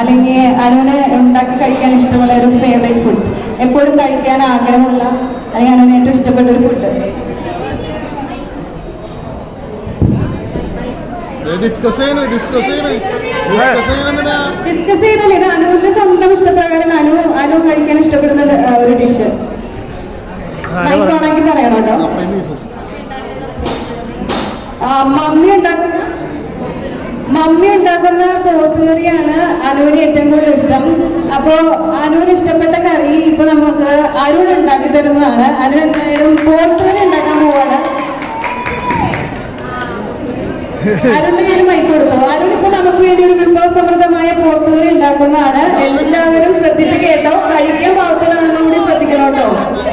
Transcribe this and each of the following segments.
അല്ലെങ്കിൽ അനുവിന് ഉണ്ടാക്കി കഴിക്കാൻ ഇഷ്ടമുള്ള ഒരു ഫേവറേറ്റ് ഫുഡ് എപ്പോഴും കഴിക്കാൻ ആഗ്രഹമുള്ള അല്ലെങ്കിൽ അനുവിന് ഏറ്റവും ഇഷ്ടപ്പെട്ട ഒരു ഫുഡ് ഡിസ്കസ് ചെയ്യണേ ഡിസ്കസ് ചെയ്യണേ ഡിസ്കസ് ചെയ്യണെന്തിനാ ഡിസ്കസ് ചെയ്തല്ലേ ഇത് അനുവിന്റെ സ്വന്തം ഇഷ്ടപ്രകാരം അനു അനു കഴിക്കാൻ ഇഷ്ടപ്പെടുന്ന ഒരു, ആ, ഒരു ഡിഷ് മൈക്ക് ഓണാക്കി പറയണം കേട്ടോ കപ്പയും ബീഫും ആ, മമ്മി ഉണ്ടാക്കുന്ന മമ്മി ഉണ്ടാക്കുന്ന പോത്തുകറിയാണ് അനുവിന് ഏറ്റവും കൂടുതൽ ഇഷ്ടം അപ്പോ അനുവിന് ഇഷ്ടപ്പെട്ട കറി ഇപ്പൊ നമുക്ക് അരുൺ ഉണ്ടാക്കി തരുന്നതാണ് അരുൺ എന്തായാലും പോത്തുകറി ഉണ്ടാക്കാൻ പോവാണ് അരുണിന് ഞാൻ മൈക്ക് കൊടുത്തു അരുൺ ഇപ്പൊ നമുക്ക് വേണ്ടി ഒരു വിഭവസമൃദ്ധമായ പോത്തുകറി ഉണ്ടാക്കുന്നതാണ് എല്ലാവരും ശ്രദ്ധിച്ച് കേട്ടോ കഴിക്കാൻ പാകത്തിലാണെന്നും കൂടി ശ്രദ്ധിക്കണം കേട്ടോ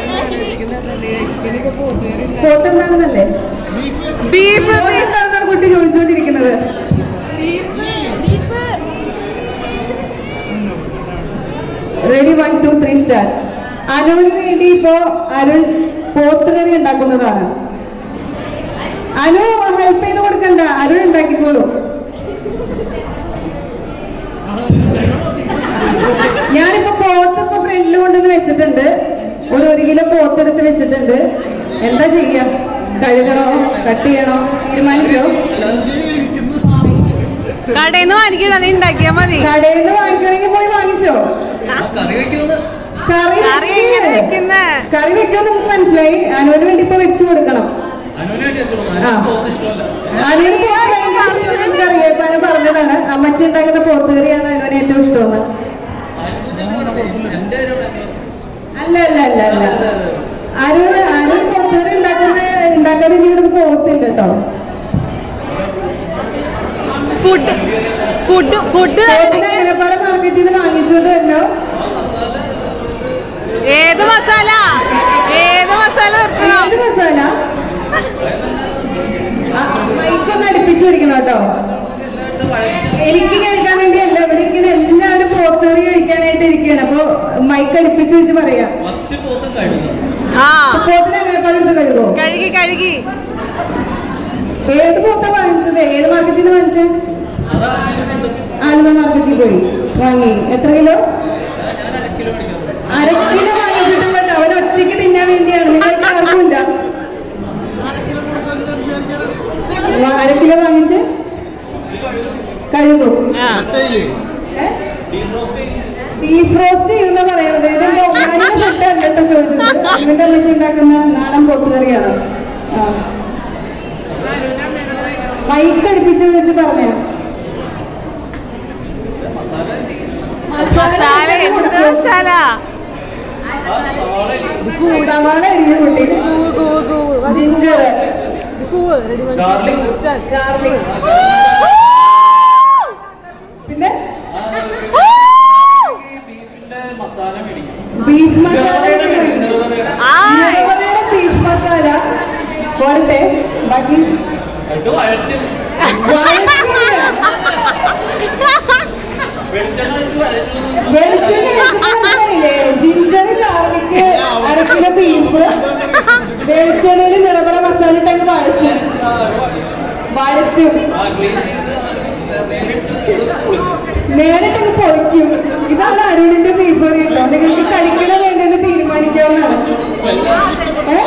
പോത്തെന്താണെന്നല്ലേ ബീഫ് പോത്തെന്താണെന്നാണ് കുട്ടി ചോദിച്ചുകൊണ്ടിരിക്കുന്നത് ready one two three start അനുവിന് വേണ്ടി ഇപ്പോ അരുൺ പോത്തുകറി ഉണ്ടാക്കുന്നതാണ് അനു ഹെൽപ്പ് ചെയ്ത് കൊടുക്കണ്ട അരുൺ ഉണ്ടാക്കിക്കോളൂ ഞാനിപ്പോ പോത്തിപ്പോ ഫ്രണ്ടിൽ കൊണ്ടുവന്ന് വെച്ചിട്ടുണ്ട് ഒരു ഒരു കിലോ പോത്തെടുത്ത് വെച്ചിട്ടുണ്ട് എന്താ ചെയ്യാ കഴുകണോ കട്ട് ചെയ്യണോ തീരുമാനിച്ചോ കടയിൽ നിന്ന് വാങ്ങിക്കുന്നത് നീ ഉണ്ടാക്കിയാ മതി കടയിൽ നിന്ന് വാങ്ങിക്കണമെങ്കിൽ പോയി വാങ്ങിച്ചോ കറി വെക്കുന്നത് കറി കറി എങ്ങനെ വെക്ക്. വെക്കുന്നെ? കറി വെക്കാൻ നമുക്ക് മനസ്സിലായി അനുവിന് വേണ്ടി ഇപ്പൊ വെച്ചു കൊടുക്കണം അനുവിന് വേണ്ടി വെച്ചോളൂ ആ. അനുവിന് തോന്നുന്ന ഇഷ്ടമല്ല അനുവിന് പോത്ത് ഭയങ്കര ഇഷ്ടമാണ്. നമുക്കറിയാം ഇപ്പൊ അനു പറഞ്ഞതാണ് അമ്മച്ചി ഉണ്ടാക്കുന്ന പോത്തുകറിയാണ് അനുവിന് ഏറ്റവും ഇഷ്ടമെന്ന് എന്റെ ഒരു അല്ല അല്ല അല്ല അല്ല അനുവിന് അനു പോത്തുകറി ഉണ്ടാക്കുന്ന ഉണ്ടാക്കാൻ ഇനി ഇവിടുന്ന് പോകത്തില്ല കേട്ടോ ഫുഡ് ഫുഡ് ഫുഡ് പോത്തിന് എങ്ങനെപ്പാടെ മാർക്കറ്റിൽ നിന്ന് വാങ്ങിച്ചുകൊണ്ട് വരണോ ഏത് മസാല ഏത് മസാല ഇറച്ചണോ ഏത് മസാല ആ, മൈക്കൊന്ന് അടുപ്പിച്ച് പിടിക്കണം കേട്ടോ എനിക്ക് കേൾക്കാൻ വേണ്ടിയല്ല ഇവിടെ ഇരിക്കുന്ന എല്ലാവരും പോത്തുകറി കഴിക്കാനായിട്ട് ഇരിക്കുകയാണ് അപ്പൊ മൈക്ക് അടുപ്പിച്ച് വെച്ച് പറയാം ഫസ്റ്റ് പോത്തും കഴിഞ്ഞു ആ പോത്തിന് എങ്ങനെ പഴത്ത് കഴുകോ കഴുകി കഴുകി ഏത് പോത്താ വാങ്ങിച്ചത് ഏത് മാർക്കറ്റിൽ നിന്ന് വാങ്ങിച്ചത് അതാ ആലുവ മാർക്കറ്റിൽ പോയി വാങ്ങി എത്ര കിലോ ഞാൻ അര കിലോ മേടിക്കുന്നത് അര കിലോ വാങ്ങിച്ചിട്ടുള്ളത് അവൻ ഒറ്റയ്ക്ക് തിന്നാൻ വേണ്ടിയാണ് നിങ്ങൾക്ക് ആർക്കുമില്ല വാ- അര കിലോ വാങ്ങിച്ച് കഴുകും ആ കട്ടയില്ലേ ബീഫ് റോസ്റ്റ് ചെയ്യുന്ന പറയണത് ഇതെന്തോ ഒമാനിലെ ഫുഡ് അല്ല കേട്ടോ ചോദിച്ചത് ഇവന്റെ അമ്മച്ചി ഉണ്ടാക്കുന്ന നാടൻ പോത്തുകറിയാണ് ആ. മൈക്ക് അടുപ്പിച്ച് വെച്ച് പറഞ്ഞ മസാല എന്ത് മസാല സവാള അരിഞ്ഞ കുട്ടി ജിഞ്ചർ ഗാർലിക് ഗാർലിക് പിന്നെ ബീഫിന്റെ മസാല മേടിക്കും ബീഫ് മസാല ഗർവറയുടെ മേടിക്കും ഗർവറയുടെ ആ ഗർവറയുടെ ബീഫ് മസാല പോരട്ടെ ബാക്കി അത് വഴറ്റും വഴറ്റില്ല. വെളിച്ചെണ്ണ വെച്ച് വഴറ്റുന്നത് വെളുത്തുള്ളി മനസ്സിലായില്ലേ ജിഞ്ചർ ഗാർലിക് അരക്കിലോ ബീഫ് വെളിച്ചെണ്ണയിൽ നിറപറ മസാല ഇട്ടങ്ങ് വഴറ്റും വഴറ്റും ആ ക്ലീൻ ചെയ്ത് നേരിട്ട് ഇത് പൊളിക്കും നേരിട്ടങ്ങ് പൊളിക്കും ഇതാണ് അരുണിന്റെ ബീഫ് കറി കേട്ടോ നിങ്ങൾക്ക് കഴിക്കണോ വേണ്ടെന്ന് തീരുമാനിക്കാവുന്നതാണ് ഏ?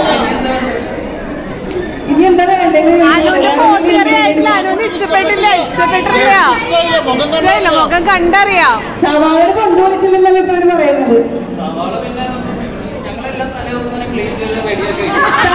ഇനി എന്താ വേണ്ടത് അനുവിന്റെ പോത്തുകറി ആയിട്ടില്ല അനുവിന് ഇഷ്ടപ്പെട്ടില്ല ഇഷ്ടപ്പെട്ടില്ല ഇഷ്ടമല്ല, മുഖം ഇഷ്ടമില്ല മുഖം കണ്ടറിയാം സവാളയുടെ തൊണ്ട് വിളിച്ചില്ലെന്നല്ലോ ഇപ്പൊ അവര് പറയുന്നത് സവാള പിന്നെ ഞങ്ങളെല്ലാം തലേ ദിവസം തന്നെ ക്ലീൻ ചെയ്ത് റെഡിയാക്കി വെക്കും